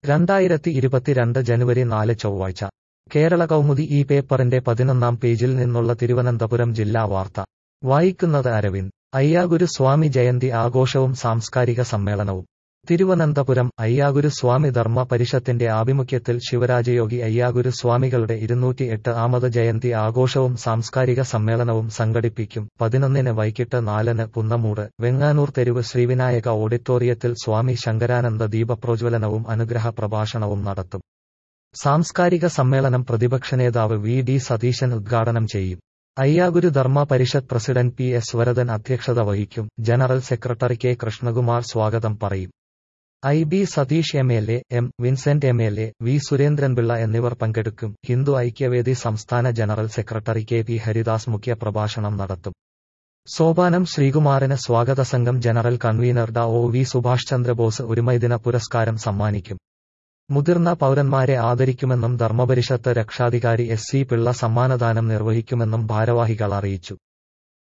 രണ്ടായിരത്തി ഇരുപത്തിരണ്ട് ജനുവരി നാല് ചൊവ്വാഴ്ച കേരള കൗമുദി ഈ പേപ്പറിന്റെ പതിനൊന്നാം പേജിൽ നിന്നുള്ള തിരുവനന്തപുരം ജില്ലാ വാർത്ത വായിക്കുന്നത് അരവിന്ദ് അയ്യാഗുരു സ്വാമി ജയന്തി ആഘോഷവും സാംസ്കാരിക സമ്മേളനവും തിരുവനന്തപുരം അയ്യാഗുരു സ്വാമി ധർമ്മ പരിഷത്തിന്റെ ആഭിമുഖ്യത്തിൽ ശിവരാജയോഗി അയ്യാഗുരു സ്വാമികളുടെ ഇരുന്നൂറ്റി എട്ട് ആമത് ജയന്തി ആഘോഷവും സാംസ്കാരിക സമ്മേളനവും സംഘടിപ്പിക്കും പതിനൊന്നിന് വൈകിട്ട് നാലിന് പുന്നമൂട് വെങ്ങാനൂർ തെരുവ് ശ്രീവിനായക ഓഡിറ്റോറിയത്തിൽ സ്വാമി ശങ്കരാനന്ദ ദീപപ്രോജ്വലനവും അനുഗ്രഹ പ്രഭാഷണവും നടത്തും സാംസ്കാരിക സമ്മേളനം പ്രതിപക്ഷ നേതാവ് വി ഡി സതീശൻ ഉദ്ഘാടനം ചെയ്യും Ayyaguru Dharma Parishath president P S Varadan അധ്യക്ഷത വഹിക്കും ജനറൽ സെക്രട്ടറി കെ കൃഷ്ണകുമാർ സ്വാഗതം പറയും I B Satheesh M L A M Vincent M L A V Surendranpillai എന്നിവർ പങ്കെടുക്കും ഹിന്ദു ഐക്യവേദി സംസ്ഥാന general secretary K P Haridas മുഖ്യ പ്രഭാഷണം നടത്തും സോപാനം ശ്രീകുമാരന് സ്വാഗത സംഘം ജനറൽ കൺവീനർ ഡ ഒ വി സുഭാഷ് ചന്ദ്രബോസ് ഒരുമൈദിന പുരസ്കാരം സമ്മാനിക്കും മുതിർന്ന പൗരന്മാരെ ആദരിക്കുമെന്നും ധർമ്മപരിഷത്ത് രക്ഷാധികാരി എസ് സി പിള്ള സമ്മാനദാനം നിർവഹിക്കുമെന്നും ഭാരവാഹികൾ അറിയിച്ചു